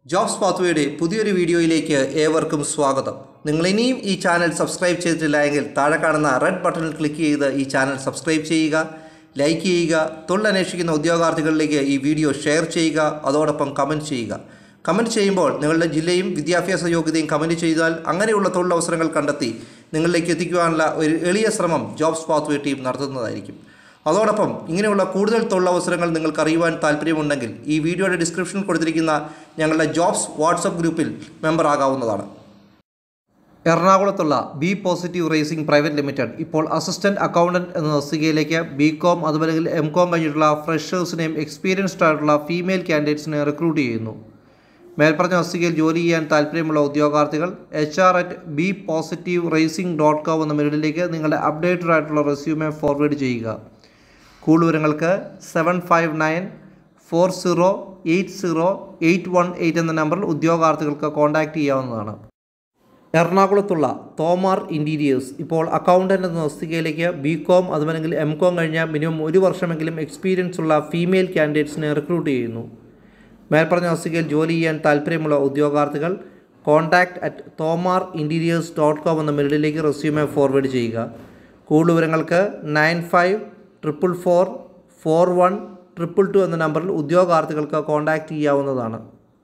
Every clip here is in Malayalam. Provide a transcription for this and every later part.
ജോബ്സ് പാത്വേയുടെ പുതിയൊരു വീഡിയോയിലേക്ക് ഏവർക്കും സ്വാഗതം നിങ്ങൾ ഇനിയും ഈ ചാനൽ സബ്സ്ക്രൈബ് ചെയ്തിട്ടില്ല എങ്കിൽ താഴെ കാണുന്ന റെഡ് ബട്ടണിൽ ക്ലിക്ക് ചെയ്ത് ഈ ചാനൽ സബ്സ്ക്രൈബ് ചെയ്യുക ലൈക്ക് ചെയ്യുക തൊഴിലന്വേഷിക്കുന്ന ഉദ്യോഗാർത്ഥികളിലേക്ക് ഈ വീഡിയോ ഷെയർ ചെയ്യുക അതോടൊപ്പം കമൻറ്റ് ചെയ്യുക കമൻറ്റ് ചെയ്യുമ്പോൾ നിങ്ങളുടെ ജില്ലയും വിദ്യാഭ്യാസ യോഗ്യതയും കമൻറ്റ് ചെയ്താൽ അങ്ങനെയുള്ള തൊഴിലവസരങ്ങൾ കണ്ടെത്തി നിങ്ങളിലേക്ക് എത്തിക്കുവാനുള്ള ഒരു എളിയ ശ്രമം ജോബ്സ് പാത്വേ ടീം നടത്തുന്നതായിരിക്കും അതോടൊപ്പം ഇങ്ങനെയുള്ള കൂടുതൽ തൊഴിലവസരങ്ങൾ നിങ്ങൾക്ക് അറിയുവാൻ താല്പര്യമുണ്ടെങ്കിൽ ഈ വീഡിയോയുടെ ഡിസ്ക്രിപ്ഷനിൽ കൊടുത്തിരിക്കുന്ന ഞങ്ങളുടെ ജോബ്സ് വാട്സപ്പ് ഗ്രൂപ്പിൽ മെമ്പർ ആകാവുന്നതാണ് എറണാകുളത്തുള്ള B positive racing private limited ഇപ്പോൾ അസിസ്റ്റന്റ് അക്കൗണ്ടന്റ് എന്ന തസ്തികയിലേക്ക് ബി കോം അതുപോലെ എം കോം കഴിഞ്ഞിട്ടുള്ള ഫ്രഷേഴ്സിനെയും എക്സ്പീരിയൻസ്ഡ് ആയിട്ടുള്ള ഫീമെയിൽ കാൻഡിഡേറ്റ്സിനെ റിക്രൂട്ട് ചെയ്യുന്നു മേൽപ്പറഞ്ഞ തസ്തികയിൽ ജോലി ചെയ്യാൻ താല്പര്യമുള്ള ഉദ്യോഗാർത്ഥികൾ H R at B positive racing dot com എന്ന മെയിലിലേക്ക് നിങ്ങളുടെ അപ്ഡേറ്റഡ് ആയിട്ടുള്ള റെസ്യൂമെ ഫോർവേഡ് ചെയ്യുക കൂടുതൽ വിവരങ്ങൾക്ക് seven five nine four zero eight zero eight one eight എന്ന നമ്പറിൽ ഉദ്യോഗാർത്ഥികൾക്ക് കോൺടാക്റ്റ് ചെയ്യാവുന്നതാണ് എറണാകുളത്തുള്ള തോമാർ ഇൻറ്റീരിയേഴ്സ് ഇപ്പോൾ അക്കൗണ്ടൻ്റ് എന്ന തസ്തികയിലേക്ക് ബി കോം അതുമല്ലെങ്കിൽ എം കോം കഴിഞ്ഞ മിനിമം ഒരു വർഷമെങ്കിലും എക്സ്പീരിയൻസ് ഉള്ള ഫീമെയിൽ കാൻഡിഡേറ്റ്സിനെ റിക്രൂട്ട് ചെയ്യുന്നു മേൽപ്പറഞ്ഞ തസ്തികയിൽ ജോലി ചെയ്യാൻ താല്പര്യമുള്ള ഉദ്യോഗാർത്ഥികൾ contact at Thomar interiors dot com എന്ന മെയിലിലേക്ക് റെസ്യൂമെ ഫോർവേഡ് ചെയ്യുക കൂടുതൽ വിവരങ്ങൾക്ക് nine five triple four four one triple two എന്ന നമ്പറിൽ ഉദ്യോഗാർത്ഥികൾക്ക് കോൺടാക്റ്റ് ചെയ്യാവുന്നതാണ്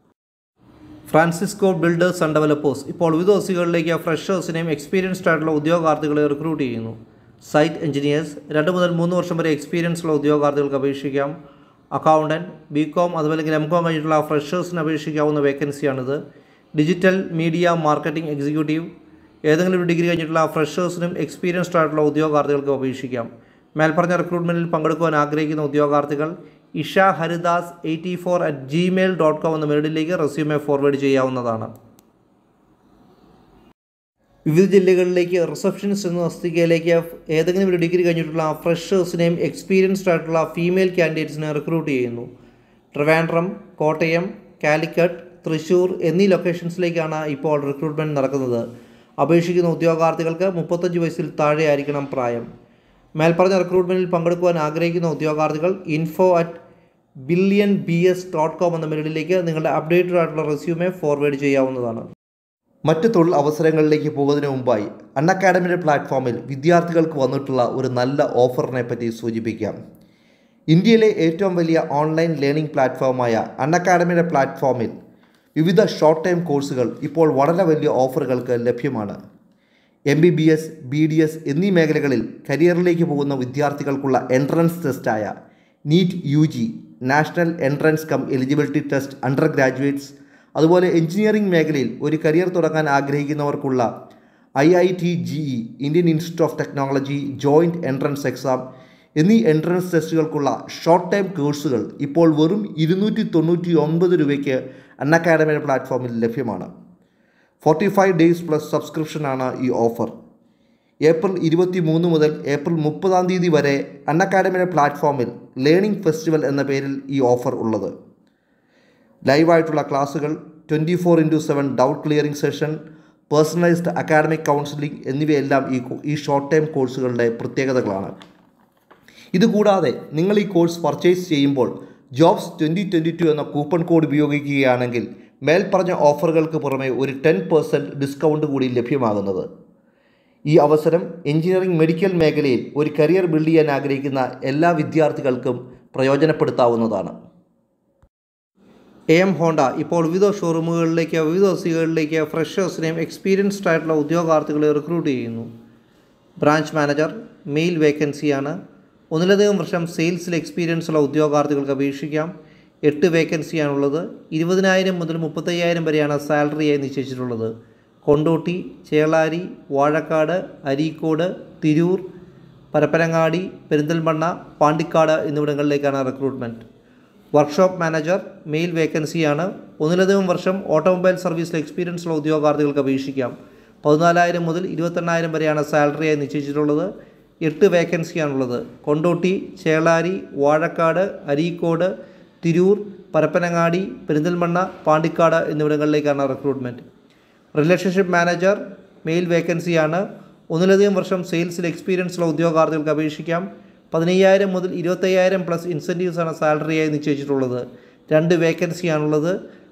ഫ്രാൻസിസ്കോ ബിൽഡേഴ്സ് ആൻഡ് ഡെവലപ്പേഴ്സ് ഇപ്പോൾ വിവിധ ഓസികളിലേക്ക് ഫ്രഷേഴ്സിനെയും എക്സ്പീരിയൻസ്ഡ് ആയിട്ടുള്ള ഉദ്യോഗാർത്ഥികളെ റിക്രൂട്ട് ചെയ്യുന്നു സൈറ്റ് എഞ്ചിനീയേഴ്സ് രണ്ട് മുതൽ മൂന്ന് വർഷം വരെ എക്സ്പീരിയൻസ് ഉള്ള ഉദ്യോഗാർത്ഥികൾക്ക് അപേക്ഷിക്കാം അക്കൗണ്ടൻറ്റ് ബി കോം അതുപോലെ എം കോം കഴിഞ്ഞിട്ടുള്ള ഫ്രഷേഴ്സിന് അപേക്ഷിക്കാവുന്ന വേക്കൻസിയാണിത് ഡിജിറ്റൽ മീഡിയ മാർക്കറ്റിംഗ് എക്സിക്യൂട്ടീവ് ഏതെങ്കിലും ഒരു ഡിഗ്രി കഴിഞ്ഞിട്ടുള്ള ഫ്രഷേഴ്സിനും എക്സ്പീരിയൻസ്ഡ് ആയിട്ടുള്ള ഉദ്യോഗാർത്ഥികൾക്ക് അപേക്ഷിക്കാം മേൽപ്പറഞ്ഞ റിക്രൂട്ട്മെൻറ്റിൽ പങ്കെടുക്കുവാൻ ആഗ്രഹിക്കുന്ന ഉദ്യോഗാർത്ഥികൾ Isha Haridas eighty four at Gmail dot com എന്ന മെയിലിലേക്ക് റെസ്യൂമെ ഫോർവേഡ് ചെയ്യാവുന്നതാണ് വിവിധ ജില്ലകളിലേക്ക് റിസപ്ഷനിസ്റ്റ് എന്ന തസ്തികയിലേക്ക് ഏതെങ്കിലും ഒരു ഡിഗ്രി കഴിഞ്ഞിട്ടുള്ള ഫ്രഷേഴ്സിനെയും എക്സ്പീരിയൻസ്ഡ് ആയിട്ടുള്ള ഫീമെയിൽ കാൻഡിഡേറ്റ്സിനെ റിക്രൂട്ട് ചെയ്യുന്നു ട്രിവാൻഡ്രം കോട്ടയം കാലിക്കറ്റ് തൃശ്ശൂർ എന്നീ ലൊക്കേഷൻസിലേക്കാണ് ഇപ്പോൾ റിക്രൂട്ട്മെൻറ്റ് നടക്കുന്നത് അപേക്ഷിക്കുന്ന ഉദ്യോഗാർത്ഥികൾക്ക് മുപ്പത്തഞ്ച് വയസ്സിൽ താഴെയായിരിക്കണം പ്രായം മേൽപ്പറഞ്ഞ റിക്രൂട്ട്മെൻറ്റിൽ പങ്കെടുക്കുവാൻ ആഗ്രഹിക്കുന്ന ഉദ്യോഗാർത്ഥികൾ info at billion B S dot com എന്ന മെയിലിലേക്ക് നിങ്ങളുടെ അപ്ഡേറ്റഡ് ആയിട്ടുള്ള റെസ്യൂമെ ഫോർവേഡ് ചെയ്യാവുന്നതാണ് മറ്റ് തൊഴിൽ അവസരങ്ങളിലേക്ക് പോകുന്നതിന് മുമ്പായി അൺ അക്കാഡമിയുടെ പ്ലാറ്റ്ഫോമിൽ വിദ്യാർത്ഥികൾക്ക് വന്നിട്ടുള്ള ഒരു നല്ല ഓഫറിനെ പറ്റി സൂചിപ്പിക്കാം ഇന്ത്യയിലെ ഏറ്റവും വലിയ ഓൺലൈൻ ലേണിംഗ് പ്ലാറ്റ്ഫോമായ അൺ അക്കാഡമിയുടെ പ്ലാറ്റ്ഫോമിൽ വിവിധ ഷോർട്ട് ടൈം കോഴ്സുകൾ ഇപ്പോൾ വളരെ വലിയ ഓഫറുകൾക്ക് ലഭ്യമാണ് M B B S B D S എന്നീ മേഖലകളിൽ കരിയറിലേക്ക് പോകുന്ന വിദ്യാർത്ഥികൾക്കുള്ള എൻട്രൻസ് ടെസ്റ്റായ NEET U G national entrance cum eligibility test under graduates അതുപോലെ എഞ്ചിനീയറിംഗ് മേഖലയിൽ ഒരു കരിയർ തുടങ്ങാൻ ആഗ്രഹിക്കുന്നവർക്കുള്ള I I T J E Indian institute of technology joint entrance exam എന്നീ എൻട്രൻസ് ടെസ്റ്റുകൾക്കുള്ള ഷോർട്ട് ടൈം കോഴ്സുകൾ ഇപ്പോൾ വെറും ഇരുന്നൂറ്റി തൊണ്ണൂറ്റി ഒൻപത് രൂപയ്ക്ക് അൺ അക്കാഡമിയുടെ പ്ലാറ്റ്ഫോമിൽ ലഭ്യമാണ് ഫോർട്ടി ഫൈവ് ഡേയ്സ് പ്ലസ് സബ്സ്ക്രിപ്ഷനാണ് ഈ ഓഫർ ഏപ്രിൽ ഇരുപത്തി മൂന്ന് മുതൽ ഏപ്രിൽ മുപ്പതാം തീയതി വരെ അൺ അക്കാഡമിയുടെ പ്ലാറ്റ്ഫോമിൽ ലേണിംഗ് ഫെസ്റ്റിവൽ എന്ന പേരിൽ ഈ ഓഫർ ഉള്ളത് ലൈവായിട്ടുള്ള ക്ലാസ്സുകൾ twenty four into seven doubt clearing session personalised academic counselling എന്നിവയെല്ലാം ഈ ഈ ഷോർട്ട് ടൈം കോഴ്സുകളുടെ പ്രത്യേകതകളാണ് ഇതുകൂടാതെ നിങ്ങൾ ഈ കോഴ്സ് പർച്ചേസ് ചെയ്യുമ്പോൾ ജോബ്സ് ട്വൻറ്റി ട്വൻറ്റി ടു എന്ന കൂപ്പൺ കോഡ് ഉപയോഗിക്കുകയാണെങ്കിൽ മേൽപ്പറഞ്ഞ ഓഫറുകൾക്ക് പുറമെ ഒരു ടെൻ പെർസെൻറ്റ് ഡിസ്കൗണ്ട് കൂടി ലഭ്യമാകുന്നത് ഈ അവസരം എഞ്ചിനീയറിംഗ് മെഡിക്കൽ മേഖലയിൽ ഒരു കരിയർ ബിൽഡ് ചെയ്യാൻ ആഗ്രഹിക്കുന്ന എല്ലാ വിദ്യാർത്ഥികൾക്കും പ്രയോജനപ്പെടുത്താവുന്നതാണ് എ എം ഹോണ്ട ഇപ്പോൾ വിവിധ ഷോറൂമുകളിലേക്ക് വിവിധ ഓസികളിലേക്ക് ഫ്രഷേഴ്സിനെയും എക്സ്പീരിയൻസ്ഡ് ആയിട്ടുള്ള ഉദ്യോഗാർത്ഥികളെ റിക്രൂട്ട് ചെയ്യുന്നു ബ്രാഞ്ച് മാനേജർ മെയിൽ വേക്കൻസിയാണ് ഒന്നിലധികം വർഷം സെയിൽസിൽ എക്സ്പീരിയൻസ് ഉള്ള ഉദ്യോഗാർത്ഥികൾക്ക് അപേക്ഷിക്കാം എട്ട് വേക്കൻസിയാണുള്ളത് ഇരുപതിനായിരം മുതൽ മുപ്പത്തയ്യായിരം വരെയാണ് സാലറിയായി നിശ്ചയിച്ചിട്ടുള്ളത് കൊണ്ടോട്ടി ചേളാരി വാഴക്കാട് അരീക്കോട് തിരൂർ പരപ്പനങ്ങാടി പെരിന്തൽമണ്ണ പാണ്ടിക്കാട് എന്നിവിടങ്ങളിലേക്കാണ് റിക്രൂട്ട്മെൻറ്റ് വർക്ക്ഷോപ്പ് മാനേജർ മെയിൽ വേക്കൻസിയാണ് ഒന്നിലധികം വർഷം ഓട്ടോമൊബൈൽ സർവീസിൽ എക്സ്പീരിയൻസ് ഉള്ള ഉദ്യോഗാർത്ഥികൾക്ക് അപേക്ഷിക്കാം പതിനാലായിരം മുതൽ ഇരുപത്തെണ്ണായിരം വരെയാണ് സാലറിയായി നിശ്ചയിച്ചിട്ടുള്ളത് എട്ട് വേക്കൻസിയാണുള്ളത് കൊണ്ടോട്ടി ചേളാരി വാഴക്കാട് അരീക്കോട് തിരൂർ പരപ്പനങ്ങാടി പെരിന്തൽമണ്ണ പാണ്ടിക്കാട് എന്നിവിടങ്ങളിലേക്കാണ് റിക്രൂട്ട്മെൻറ്റ് റിലേഷൻഷിപ്പ് മാനേജർ മെയിൽ വേക്കൻസിയാണ് ഒന്നിലധികം വർഷം സെയിൽസിൽ എക്സ്പീരിയൻസ് ഉള്ള ഉദ്യോഗാർത്ഥികൾക്ക് അപേക്ഷിക്കാം പതിനയ്യായിരം മുതൽ ഇരുപത്തയ്യായിരം പ്ലസ് ഇൻസെൻറ്റീവ്സാണ് സാലറിയായി നിശ്ചയിച്ചിട്ടുള്ളത് രണ്ട് വേക്കൻസിയാണുള്ളത്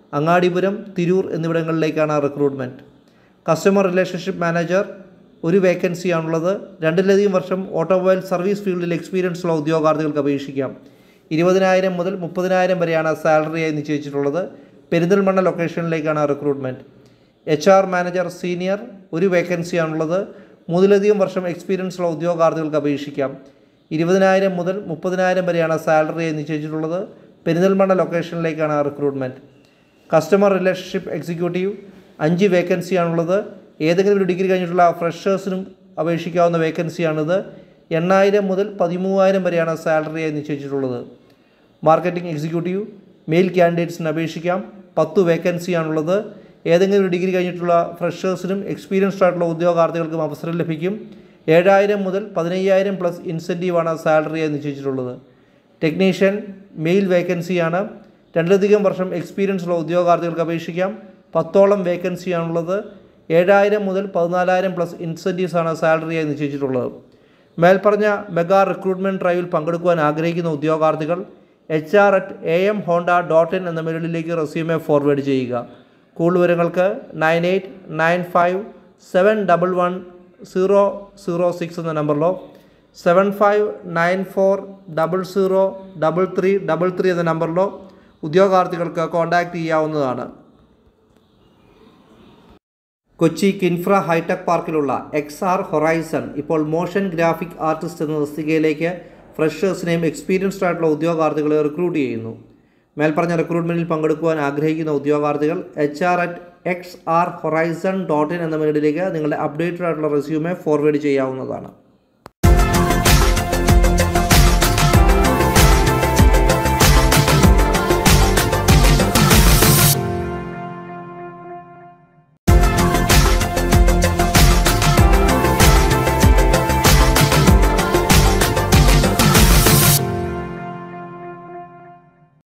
അങ്ങാടിപുരം തിരൂർ എന്നിവിടങ്ങളിലേക്കാണ് റിക്രൂട്ട്മെൻറ്റ് കസ്റ്റമർ റിലേഷൻഷിപ്പ് മാനേജർ ഒരു വേക്കൻസിയാണുള്ളത് രണ്ടിലധികം വർഷം ഓട്ടോമൊബൈൽ സർവീസ് ഫീൽഡിൽ എക്സ്പീരിയൻസ് ഉള്ള ഉദ്യോഗാർത്ഥികൾക്ക് അപേക്ഷിക്കാം ഇരുപതിനായിരം മുതൽ മുപ്പതിനായിരം വരെയാണ് സാലറിയായി നിശ്ചയിച്ചിട്ടുള്ളത് പെരിന്തൽമണ്ണ ലൊക്കേഷനിലേക്കാണ് recruitment H R manager senior ഒരു വേക്കൻസിയാണുള്ളത് മൂന്നിലധികം വർഷം എക്സ്പീരിയൻസ് ഉള്ള ഉദ്യോഗാർത്ഥികൾക്ക് അപേക്ഷിക്കാം ഇരുപതിനായിരം മുതൽ മുപ്പതിനായിരം വരെയാണ് സാലറിയായി നിശ്ചയിച്ചിട്ടുള്ളത് പെരിന്തൽമണ്ണ ലൊക്കേഷനിലേക്കാണ് റിക്രൂട്ട്മെൻറ്റ് കസ്റ്റമർ റിലേഷൻഷിപ്പ് എക്സിക്യൂട്ടീവ് അഞ്ച് വേക്കൻസിയാണുള്ളത് ഏതെങ്കിലും ഒരു ഡിഗ്രി കഴിഞ്ഞിട്ടുള്ള ഫ്രഷേഴ്സിനും അപേക്ഷിക്കാവുന്ന വേക്കൻസിയാണിത് എണ്ണായിരം മുതൽ പതിമൂവായിരം വരെയാണ് സാലറിയായി നിശ്ചയിച്ചിട്ടുള്ളത് മാർക്കറ്റിംഗ് എക്സിക്യൂട്ടീവ് മെയിൽ കാൻഡിഡേറ്റ്സിന് അപേക്ഷിക്കാം പത്ത് വേക്കൻസിയാണുള്ളത് ഏതെങ്കിലും ഒരു ഡിഗ്രി കഴിഞ്ഞിട്ടുള്ള ഫ്രഷേഴ്സിനും എക്സ്പീരിയൻസ്ഡ് ആയിട്ടുള്ള ഉദ്യോഗാർത്ഥികൾക്കും അവസരം ലഭിക്കും ഏഴായിരം മുതൽ പതിനയ്യായിരം പ്ലസ് ഇൻസെൻറ്റീവാണ് സാലറിയായി നിശ്ചയിച്ചിട്ടുള്ളത് ടെക്നീഷ്യൻ മെയിൽ വേക്കൻസിയാണ് രണ്ടിലധികം വർഷം എക്സ്പീരിയൻസ് ഉള്ള ഉദ്യോഗാർത്ഥികൾക്ക് അപേക്ഷിക്കാം പത്തോളം വേക്കൻസിയാണുള്ളത് ഏഴായിരം മുതൽ പതിനാലായിരം പ്ലസ് ഇൻസെൻറ്റീവ്സാണ് സാലറിയായി നിശ്ചയിച്ചിട്ടുള്ളത് മേൽപ്പറഞ്ഞ മെഗാ റിക്രൂട്ട്മെൻറ്റ് ഡ്രൈവിൽ പങ്കെടുക്കുവാൻ ആഗ്രഹിക്കുന്ന ഉദ്യോഗാർത്ഥികൾ H R at A M Honda dot in എന്ന മെയിലിലേക്ക് റെസ്യൂമെ ഫോർവേഡ് ചെയ്യുക കൂടുതൽ വിവരങ്ങൾക്ക് nine eight nine five seven double one zero zero six എന്ന നമ്പറിലോ seven five nine four double zero double three double three എന്ന നമ്പറിലോ ഉദ്യോഗാർത്ഥികൾക്ക് കോൺടാക്റ്റ് ചെയ്യാവുന്നതാണ് കൊച്ചി കിൻഫ്ര ഹൈടെക് പാർക്കിലുള്ള എക്സ് ആർ ഹൊറൈസൺ ഇപ്പോൾ മോഷൻ ഗ്രാഫിക് ആർട്ടിസ്റ്റ് എന്ന തസ്തികയിലേക്ക് ഫ്രഷേഴ്സിനെയും എക്സ്പീരിയൻസ്ഡ് ആയിട്ടുള്ള ഉദ്യോഗാർത്ഥികളെ റിക്രൂട്ട് ചെയ്യുന്നു മേൽപ്പറഞ്ഞ റിക്രൂട്ട്മെൻറ്റിൽ പങ്കെടുക്കുവാൻ ആഗ്രഹിക്കുന്ന ഉദ്യോഗാർത്ഥികൾ H R at X R horizon dot in എന്ന മെയിലിലേക്ക് നിങ്ങളുടെ അപ്ഡേറ്റഡ് ആയിട്ടുള്ള റെസ്യൂമെ ഫോർവേഡ് ചെയ്യാവുന്നതാണ്